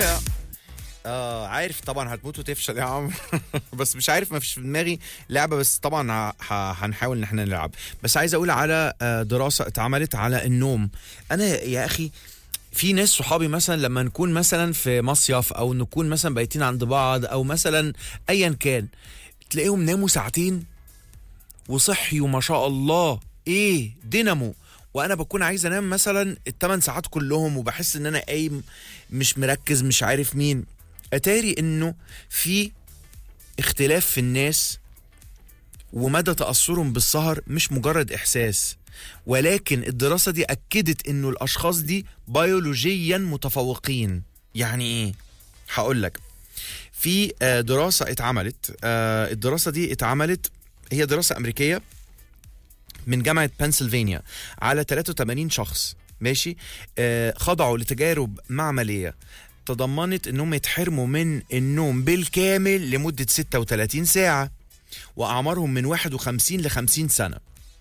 يا اه عارف طبعا هتموت وتفشل يا عم بس مش عارف ما فيش في دماغي لعبه بس طبعا ه- ه- هنحاول ان احنا نلعب بس عايز اقول على آه، دراسه اتعملت على النوم انا يا اخي في ناس صحابي مثلا لما نكون مثلا في مصيف او نكون مثلا بايتين عند بعض او مثلا ايا كان تلاقيهم ناموا ساعتين وصحيوا ما شاء الله ايه دينامو وانا بكون عايز انام مثلا الثمان ساعات كلهم وبحس ان انا قايم مش مركز مش عارف مين اتاري انه في اختلاف في الناس ومدى تاثرهم بالسهر مش مجرد احساس ولكن الدراسه دي اكدت انه الاشخاص دي بيولوجيا متفوقين يعني ايه هقول لك في آه، دراسه اتعملت آه، الدراسه دي اتعملت هي دراسه امريكيه من جامعه بنسلفانيا على 83 شخص ماشي آه خضعوا لتجارب معمليه تضمنت انهم يتحرموا من النوم بالكامل لمده 36 ساعه واعمارهم من 51 ل 50 سنه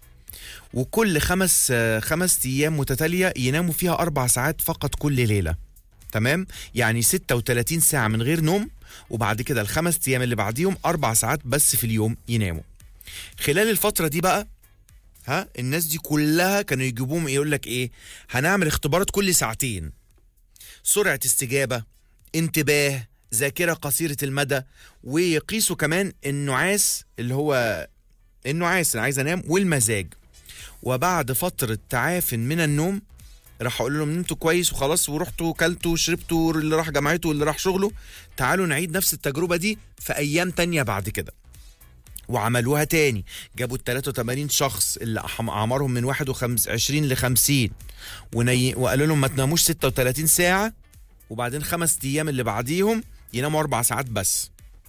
وكل خمس آه، خمس ايام متتاليه يناموا فيها اربع ساعات فقط كل ليله تمام يعني 36 ساعه من غير نوم وبعد كده الخمس ايام اللي بعديهم اربع ساعات بس في اليوم يناموا خلال الفتره دي بقى ها الناس دي كلها كانوا يجيبوهم يقول لك ايه هنعمل اختبارات كل ساعتين سرعه استجابه انتباه ذاكره قصيره المدى ويقيسوا كمان النعاس اللي هو النعاس انا عايز انام والمزاج وبعد فتره تعاف من النوم راح اقول لهم نمتوا كويس وخلاص ورحتوا كلتوا وشربتوا اللي راح جامعته واللي راح شغله تعالوا نعيد نفس التجربه دي في ايام تانية بعد كده وعملوها تاني جابوا ال 83 شخص اللي أح- اعمارهم من 21 ل 50 وني... وقالوا لهم ما تناموش 36 ساعه وبعدين خمس ايام اللي بعديهم يناموا اربع ساعات بس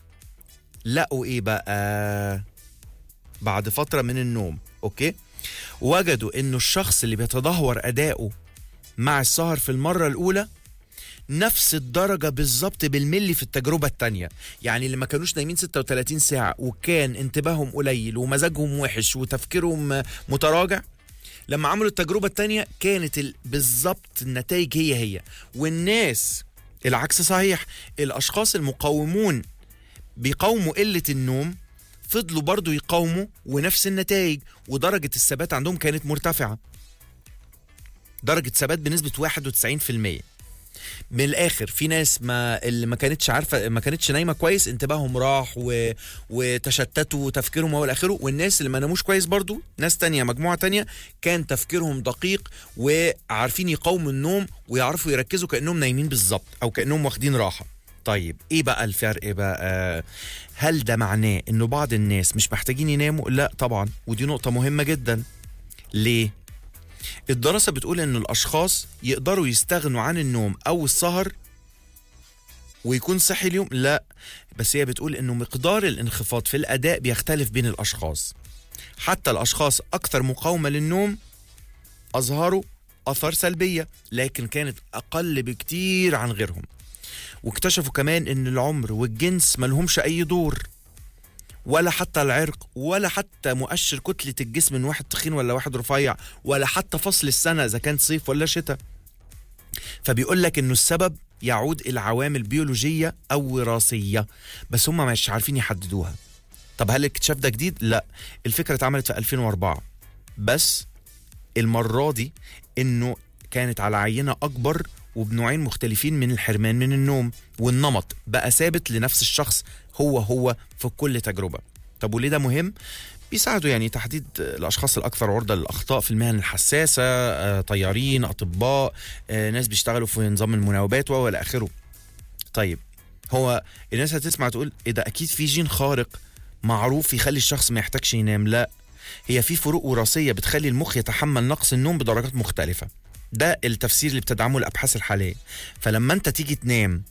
لقوا ايه بقى بعد فتره من النوم اوكي وجدوا انه الشخص اللي بيتدهور اداؤه مع السهر في المره الاولى نفس الدرجة بالظبط بالملي في التجربة التانية يعني اللي ما كانوش نايمين 36 ساعة وكان انتباههم قليل ومزاجهم وحش وتفكيرهم متراجع لما عملوا التجربة التانية كانت ال- بالظبط النتائج هي هي والناس العكس صحيح الأشخاص المقاومون بيقاوموا قلة النوم فضلوا برضو يقاوموا ونفس النتائج ودرجة الثبات عندهم كانت مرتفعة درجة ثبات بنسبة 91% من الاخر في ناس ما اللي ما كانتش عارفه ما كانتش نايمه كويس انتباههم راح و... وتشتتوا تفكيرهم هو الاخره والناس اللي ما ناموش كويس برضو ناس تانية مجموعه تانية كان تفكيرهم دقيق وعارفين يقاوموا النوم ويعرفوا يركزوا كانهم نايمين بالظبط او كانهم واخدين راحه طيب ايه بقى الفرق بقى هل ده معناه انه بعض الناس مش محتاجين يناموا لا طبعا ودي نقطه مهمه جدا ليه الدراسة بتقول إن الأشخاص يقدروا يستغنوا عن النوم أو السهر ويكون صحي اليوم لا بس هي بتقول إنه مقدار الانخفاض في الأداء بيختلف بين الأشخاص حتى الأشخاص أكثر مقاومة للنوم أظهروا أثار سلبية لكن كانت أقل بكتير عن غيرهم واكتشفوا كمان إن العمر والجنس ملهمش أي دور ولا حتى العرق ولا حتى مؤشر كتلة الجسم من واحد تخين ولا واحد رفيع ولا حتى فصل السنة إذا كان صيف ولا شتاء فبيقول لك إنه السبب يعود إلى عوامل بيولوجية أو وراثية بس هم مش عارفين يحددوها طب هل الاكتشاف ده جديد؟ لا الفكرة اتعملت في 2004 بس المرة دي إنه كانت على عينة أكبر وبنوعين مختلفين من الحرمان من النوم والنمط بقى ثابت لنفس الشخص هو هو في كل تجربة طب وليه ده مهم؟ بيساعدوا يعني تحديد الاشخاص الاكثر عرضه للاخطاء في المهن الحساسه آه، طيارين اطباء آه، ناس بيشتغلوا في نظام المناوبات والى اخره طيب هو الناس هتسمع تقول ايه ده اكيد في جين خارق معروف يخلي الشخص ما يحتاجش ينام لا هي في فروق وراثيه بتخلي المخ يتحمل نقص النوم بدرجات مختلفه ده التفسير اللي بتدعمه الابحاث الحاليه فلما انت تيجي تنام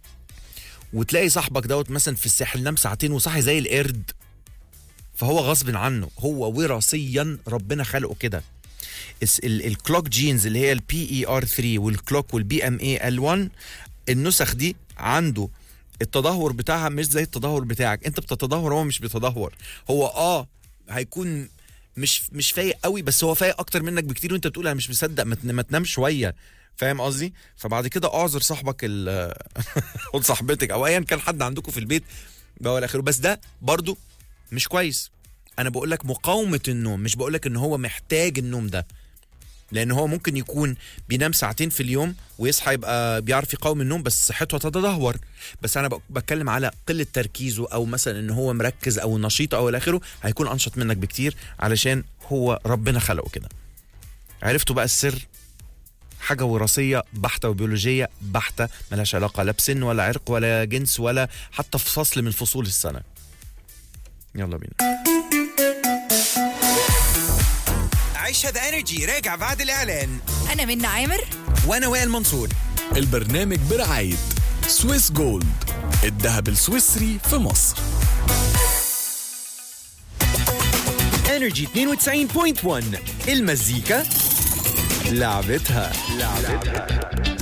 وتلاقي صاحبك دوت مثلا في الساحل نام ساعتين وصاحي زي القرد فهو غصب عنه هو وراثيا ربنا خلقه كده الس- ال- الكلوك جينز اللي هي البي اي ار 3 والكلوك والبي ام اي ال 1 النسخ دي عنده التدهور بتاعها مش زي التدهور بتاعك انت بتتدهور هو مش بيتدهور هو اه هيكون مش مش فايق قوي بس هو فايق اكتر منك بكتير وانت بتقول انا مش مصدق ما تن- ما تنام شويه فاهم قصدي فبعد كده اعذر صاحبك ال خد صاحبتك او ايا كان حد عندكم في البيت ده ولا اخره بس ده برضو مش كويس انا بقول لك مقاومه النوم مش بقول لك ان هو محتاج النوم ده لان هو ممكن يكون بينام ساعتين في اليوم ويصحى يبقى بيعرف يقاوم النوم بس صحته تتدهور بس انا بك- بتكلم على قله تركيزه او مثلا ان هو مركز او نشيط او الى اخره هيكون انشط منك بكتير علشان هو ربنا خلقه كده عرفتوا بقى السر حاجه وراثيه بحته وبيولوجيه بحته ملهاش علاقه لا بسن ولا عرق ولا جنس ولا حتى في فصل من فصول السنه يلا بينا عيشها ذا انرجي راجع بعد الاعلان أنا منى عامر وانا وائل منصور البرنامج برعاية سويس جولد الذهب السويسري في مصر انرجي 92.1 المزيكا لعبتها لعبتها